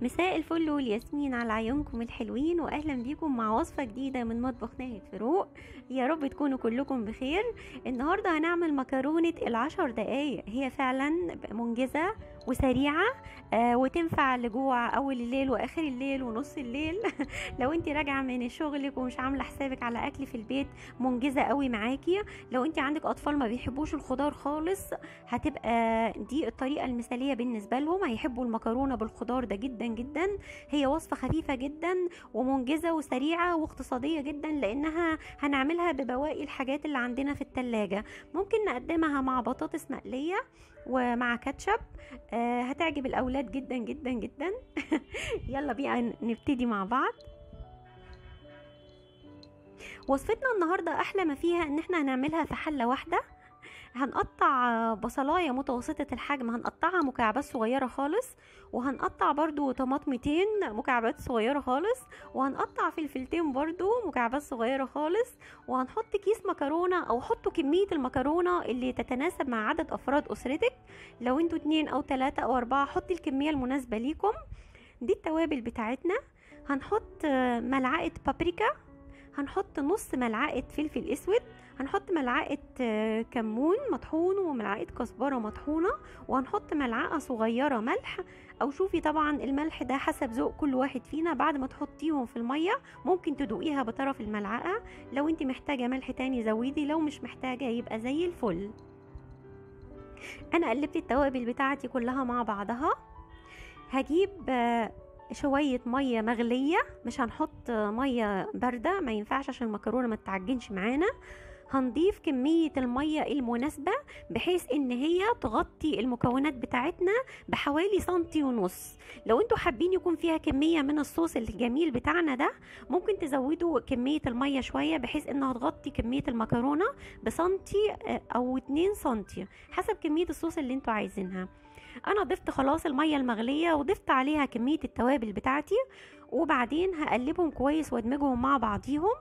مساء الفل والياسمين على عيونكم الحلوين واهلا بيكم مع وصفة جديدة من مطبخ ناهد فاروق يا رب تكونوا كلكم بخير النهاردة هنعمل مكرونة العشر دقايق هي فعلا منجزة وسريعة آه وتنفع لجوع اول الليل واخر الليل ونص الليل لو انت راجعة من شغلك ومش عاملة حسابك على اكل في البيت منجزة قوي معاكي لو انت عندك اطفال ما بيحبوش الخضار خالص هتبقى دي الطريقة المثالية بالنسبة لهم هيحبوا المكرونة بالخضار ده جدا جدا هي وصفة خفيفة جدا ومنجزة وسريعة واقتصادية جدا لانها هنعملها ببواقي الحاجات اللي عندنا في التلاجة ممكن نقدمها مع بطاطس مقلية ومع كاتشب آه هتعجب الاولاد جدا جدا جدا يلا بينا نبتدي مع بعض وصفتنا النهاردة احلى ما فيها ان احنا هنعملها في حلة واحدة هنقطع بصلاية متوسطة الحجم هنقطعها مكعبات صغيرة خالص وهنقطع برضو طماطمتين مكعبات صغيرة خالص وهنقطع فلفلتين برضو مكعبات صغيرة خالص وهنحط كيس مكرونة او حطوا كمية المكرونة اللي تتناسب مع عدد افراد اسرتك لو انتوا اتنين او تلاتة او اربعة حطي الكمية المناسبة ليكم دي التوابل بتاعتنا هنحط ملعقة بابريكا هنحط نص ملعقة فلفل اسود هنحط ملعقة كمون مطحون وملعقة كزبرة مطحونة وهنحط ملعقة صغيرة ملح او شوفي طبعا الملح ده حسب ذوق كل واحد فينا بعد ما تحطيهم في المية ممكن تدوقيها بطرف الملعقة لو انت محتاجة ملح تاني زودي لو مش محتاجة يبقى زي الفل انا قلبت التوابل بتاعتي كلها مع بعضها هجيب شوية مية مغلية مش هنحط مية باردة ما ينفعش عشان المكرونة ما تتعجنش معانا هنضيف كمية المية المناسبة بحيث ان هي تغطي المكونات بتاعتنا بحوالي سنتي ونص لو انتوا حابين يكون فيها كمية من الصوص الجميل بتاعنا ده ممكن تزودوا كمية المية شوية بحيث انها تغطي كمية المكرونة بسنتي او اتنين سنتي حسب كمية الصوص اللي انتوا عايزينها انا ضفت خلاص الميه المغليه وضفت عليها كميه التوابل بتاعتي وبعدين هقلبهم كويس وادمجهم مع بعضيهم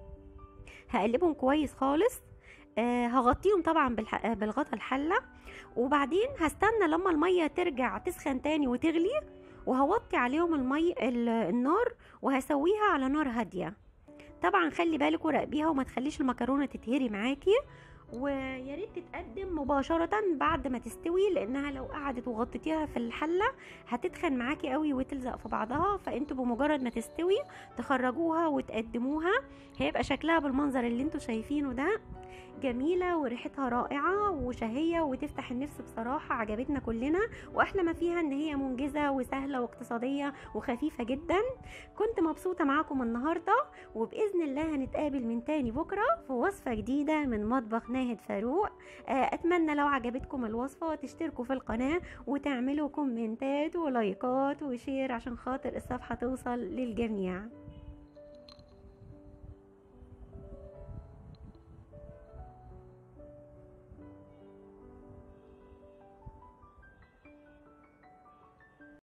هقلبهم كويس خالص آه هغطيهم طبعا بالغطا الحله وبعدين هستنى لما الميه ترجع تسخن تاني وتغلي وهوطي عليهم المي النار وهسويها على نار هاديه طبعا خلي بالك وراقبيها وما تخليش المكرونه تتهري معاكي ويا ريت تتقدم مباشرة بعد ما تستوي لانها لو قعدت وغطيتيها في الحلة هتتخن معاكي قوي وتلزق في بعضها فانتوا بمجرد ما تستوي تخرجوها وتقدموها هيبقى شكلها بالمنظر اللي انتوا شايفينه ده جميلة وريحتها رائعة وشهية وتفتح النفس بصراحة عجبتنا كلنا واحلى ما فيها ان هي منجزة وسهلة واقتصادية وخفيفة جدا كنت مبسوطة معاكم النهاردة وبإذن الله هنتقابل من تاني بكرة في وصفة جديدة من مطبخ ناهد فاروق اتمنى لو عجبتكم الوصفة تشتركوا في القناة وتعملوا كومنتات ولايكات وشير عشان خاطر الصفحة توصل للجميع